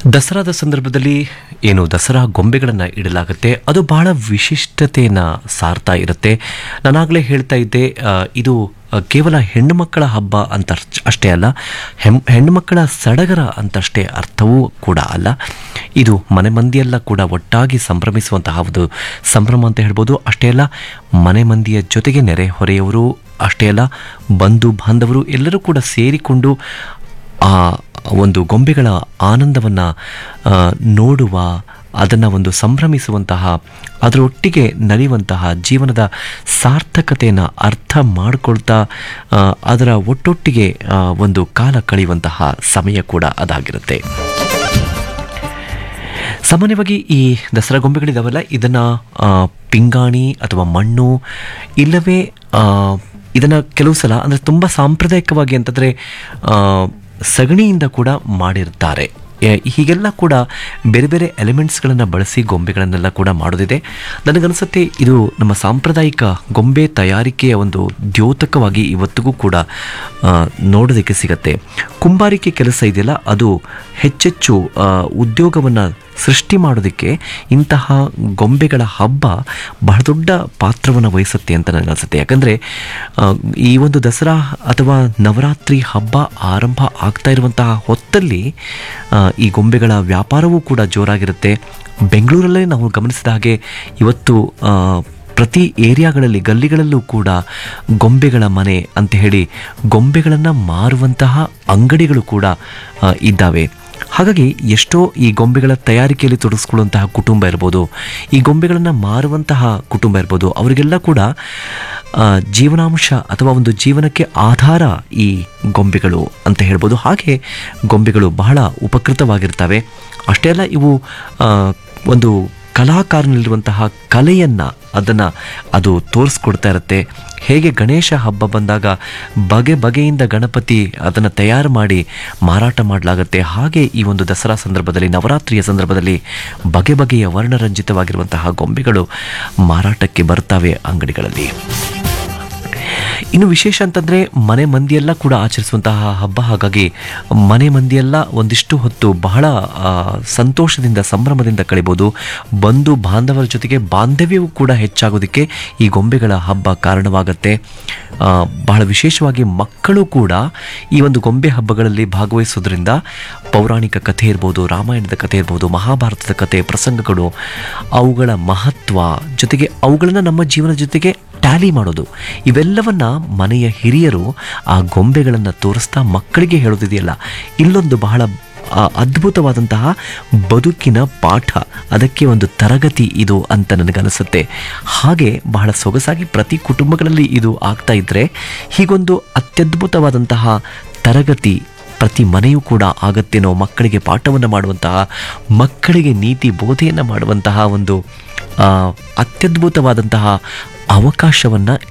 ದಸರಾದ ಸಂದರ್ಭದಲ್ಲಿ ಏನು ದಸರಾ ಗೊಂಬೆಗಳನ್ನು ಇಡಲಾಗುತ್ತೆ ಅದು ಬಹಳ ವಿಶಿಷ್ಟತೆಯನ್ನು ಸಾರ್ತಾ ಇರುತ್ತೆ ನಾನಾಗಲೇ ಹೇಳ್ತಾ ಇದ್ದೆ ಆ, ಇದು ಆ, ಕೇವಲ ಹೆಣ್ಣು ಮಕ್ಕಳ ಹಬ್ಬ ಅಂತ ಅರ್ಚ್- ಅಷ್ಟೇ ಅಲ್ಲ ಹೆಮ್ ಹೆಣ್ಣು ಮಕ್ಕಳ ಸಡಗರ ಅಂತಷ್ಟೇ ಅರ್ಥವೂ ಕೂಡ ಅಲ್ಲ ಇದು ಮನೆ ಮಂದಿಯೆಲ್ಲ ಕೂಡ ಒಟ್ಟಾಗಿ ಸಂಭ್ರಮಿಸುವಂತಹ ಒಂದು ಸಂಭ್ರಮ ಅಂತ ಹೇಳ್ಬೋದು ಅಷ್ಟೇ ಅಲ್ಲ ಮನೆ ಮಂದಿಯ ಜೊತೆಗೆ ನೆರೆಹೊರೆಯವರು ಅಷ್ಟೇ ಅಲ್ಲ ಬಂಧು ಬಾಂಧವರು ಎಲ್ಲರೂ ಕೂಡ ಸೇರಿಕೊಂಡು ಆ ಒಂದು ಗೊಂಬೆಗಳ ಆನಂದವನ್ನು ನೋಡುವ ಅದನ್ನು ಒಂದು ಸಂಭ್ರಮಿಸುವಂತಹ ಅದರೊಟ್ಟಿಗೆ ನಲಿಯುವಂತಹ ಜೀವನದ ಸಾರ್ಥಕತೆಯನ್ನು ಅರ್ಥ ಮಾಡಿಕೊಳ್ತಾ ಆ, ಅದರ ಒಟ್ಟೊಟ್ಟಿಗೆ ಆ, ಒಂದು ಕಾಲ ಕಳೆಯುವಂತಹ ಸಮಯ ಕೂಡ ಅದಾಗಿರುತ್ತೆ ಸಾಮಾನ್ಯವಾಗಿ ಈ ದಸರಾ ಗೊಂಬೆಗಳಿದಾವಲ್ಲ ಇದನ್ನು ಪಿಂಗಾಣಿ ಅಥವಾ ಮಣ್ಣು ಇಲ್ಲವೇ ಇದನ್ನು ಕೆಲವು ಸಲ ಅಂದರೆ ತುಂಬ ಸಾಂಪ್ರದಾಯಿಕವಾಗಿ ಅಂತಂದರೆ ಸಗಣಿಯಿಂದ ಕೂಡ ಮಾಡಿರ್ತಾರೆ ಎ- ಹೀಗೆಲ್ಲ ಕೂಡ ಬೇರೆ ಬೇರೆ ಎಲಿಮೆಂಟ್ಸ್ಗಳನ್ನು ಬಳಸಿ ಗೊಂಬೆಗಳನ್ನೆಲ್ಲ ಕೂಡ ಮಾಡೋದಿದೆ ನನಗನ್ಸುತ್ತೆ ಇದು ನಮ್ಮ ಸಾಂಪ್ರದಾಯಿಕ ಗೊಂಬೆ ತಯಾರಿಕೆಯ ಒಂದು ದ್ಯೋತಕವಾಗಿ ಇವತ್ತಿಗೂ ಕೂಡ ಆ, ನೋಡೋದಕ್ಕೆ ಸಿಗತ್ತೆ ಕುಂಬಾರಿಕೆ ಕೆಲಸ ಇದೆಯಲ್ಲ ಅದು ಹೆಚ್ಚೆಚ್ಚು ಉದ್ಯೋಗವನ್ನು ಸೃಷ್ಟಿ ಮಾಡೋದಕ್ಕೆ ಇಂತಹ ಗೊಂಬೆಗಳ ಹಬ್ಬ ಬಹಳ ದೊಡ್ಡ ಪಾತ್ರವನ್ನು ವಹಿಸುತ್ತೆ ಅಂತ ನನಗನ್ಸುತ್ತೆ ಯಾಕಂದರೆ ಈ ಒಂದು ದಸರಾ ಅಥವಾ ನವರಾತ್ರಿ ಹಬ್ಬ ಆರಂಭ ಆಗ್ತಾ ಇರುವಂತಹ ಹೊತ್ತಲ್ಲಿ ಆ, ಈ ಗೊಂಬೆಗಳ ವ್ಯಾಪಾರವೂ ಕೂಡ ಜೋರಾಗಿರುತ್ತೆ ಬೆಂಗಳೂರಲ್ಲೇ ನಾವು ಗಮನಿಸಿದ ಹಾಗೆ ಇವತ್ತು ಆ, ಪ್ರತಿ ಏರಿಯಾಗಳಲ್ಲಿ ಗಲ್ಲಿಗಳಲ್ಲೂ ಕೂಡ ಗೊಂಬೆಗಳ ಮನೆ ಅಂತ ಹೇಳಿ ಗೊಂಬೆಗಳನ್ನು ಮಾರುವಂತಹ ಅಂಗಡಿಗಳು ಕೂಡ ಆ, ಇದ್ದಾವೆ ಹಾಗಾಗಿ ಎಷ್ಟೋ ಈ ಗೊಂಬೆಗಳ ತಯಾರಿಕೆಯಲ್ಲಿ ತೊಡಗಿಸ್ಕೊಳ್ಳುವಂತಹ ಕುಟುಂಬ ಇರ್ಬೋದು ಈ ಗೊಂಬೆಗಳನ್ನು ಮಾರುವಂತಹ ಕುಟುಂಬ ಇರ್ಬೋದು ಅವರಿಗೆಲ್ಲ ಕೂಡ ಆ, ಜೀವನಾಂಶ ಅಥವಾ ಒಂದು ಜೀವನಕ್ಕೆ ಆಧಾರ ಈ ಗೊಂಬೆಗಳು ಅಂತ ಹೇಳ್ಬೋದು ಹಾಗೆ ಗೊಂಬೆಗಳು ಬಹಳ ಉಪಕೃತವಾಗಿರ್ತವೆ ಅಷ್ಟೇ ಅಲ್ಲ ಇವು ಆ, ಒಂದು ಕಲಾಕಾರನಲ್ಲಿರುವಂತಹ ಕಲೆಯನ್ನು ಅದನ್ನು ಅದು ತೋರಿಸ್ಕೊಡ್ತಾ ಇರುತ್ತೆ ಹೇಗೆ ಗಣೇಶ ಹಬ್ಬ ಬಂದಾಗ ಬಗೆ ಬಗೆಯಿಂದ ಗಣಪತಿ ಅದನ್ನು ತಯಾರು ಮಾಡಿ ಮಾರಾಟ ಮಾಡಲಾಗುತ್ತೆ ಹಾಗೆ ಈ ಒಂದು ದಸರಾ ಸಂದರ್ಭದಲ್ಲಿ ನವರಾತ್ರಿಯ ಸಂದರ್ಭದಲ್ಲಿ ಬಗೆ ಬಗೆಯ ವರ್ಣರಂಜಿತವಾಗಿರುವಂತಹ ಗೊಂಬೆಗಳು ಮಾರಾಟಕ್ಕೆ ಬರ್ತವೆ ಅಂಗಡಿಗಳಲ್ಲಿ ಇನ್ನು ವಿಶೇಷ ಅಂತಂದರೆ ಮನೆ ಮಂದಿಯೆಲ್ಲ ಕೂಡ ಆಚರಿಸುವಂತಹ ಹಬ್ಬ ಹಾಗಾಗಿ ಮನೆ ಮಂದಿಯೆಲ್ಲ ಒಂದಿಷ್ಟು ಹೊತ್ತು ಬಹಳ ಆ, ಸಂತೋಷದಿಂದ ಸಂಭ್ರಮದಿಂದ ಕಳಿಬೋದು ಬಂಧು ಬಾಂಧವರ ಜೊತೆಗೆ ಬಾಂಧವ್ಯವೂ ಕೂಡ ಹೆಚ್ಚಾಗೋದಕ್ಕೆ ಈ ಗೊಂಬೆಗಳ ಹಬ್ಬ ಕಾರಣವಾಗತ್ತೆ ಆ, ಬಹಳ ವಿಶೇಷವಾಗಿ ಮಕ್ಕಳು ಕೂಡ ಈ ಒಂದು ಗೊಂಬೆ ಹಬ್ಬಗಳಲ್ಲಿ ಭಾಗವಹಿಸೋದ್ರಿಂದ ಪೌರಾಣಿಕ ಕಥೆ ಇರ್ಬೋದು ರಾಮಾಯಣದ ಕಥೆ ಇರ್ಬೋದು ಮಹಾಭಾರತದ ಕಥೆ ಪ್ರಸಂಗಗಳು ಅವುಗಳ ಮಹತ್ವ ಜೊತೆಗೆ ಅವುಗಳನ್ನು ನಮ್ಮ ಜೀವನದ ಜೊತೆಗೆ ಟ್ಯಾಲಿ ಮಾಡೋದು ಇವೆಲ್ಲವನ್ನ ಮನೆಯ ಹಿರಿಯರು ಆ ಗೊಂಬೆಗಳನ್ನು ತೋರಿಸ್ತಾ ಮಕ್ಕಳಿಗೆ ಹೇಳೋದಿದೆಯಲ್ಲ ಇಲ್ಲೊಂದು ಬಹಳ ಆ, ಅದ್ಭುತವಾದಂತಹ ಬದುಕಿನ ಪಾಠ ಅದಕ್ಕೆ ಒಂದು ತರಗತಿ ಇದು ಅಂತ ನನಗನ್ನಿಸುತ್ತೆ ಹಾಗೆ ಬಹಳ ಸೊಗಸಾಗಿ ಪ್ರತಿ ಕುಟುಂಬಗಳಲ್ಲಿ ಇದು ಆಗ್ತಾ ಇದ್ದರೆ ಹೀಗೊಂದು ಅತ್ಯದ್ಭುತವಾದಂತಹ ತರಗತಿ ಪ್ರತಿ ಮನೆಯೂ ಕೂಡ ಆಗತ್ತೇನೋ ಮಕ್ಕಳಿಗೆ ಪಾಠವನ್ನು ಮಾಡುವಂತಹ ಮಕ್ಕಳಿಗೆ ನೀತಿ ಬೋಧೆಯನ್ನು ಮಾಡುವಂತಹ ಒಂದು ಆ, ಅತ್ಯದ್ಭುತವಾದಂತಹ ಅವಕಾಶವನ್ನು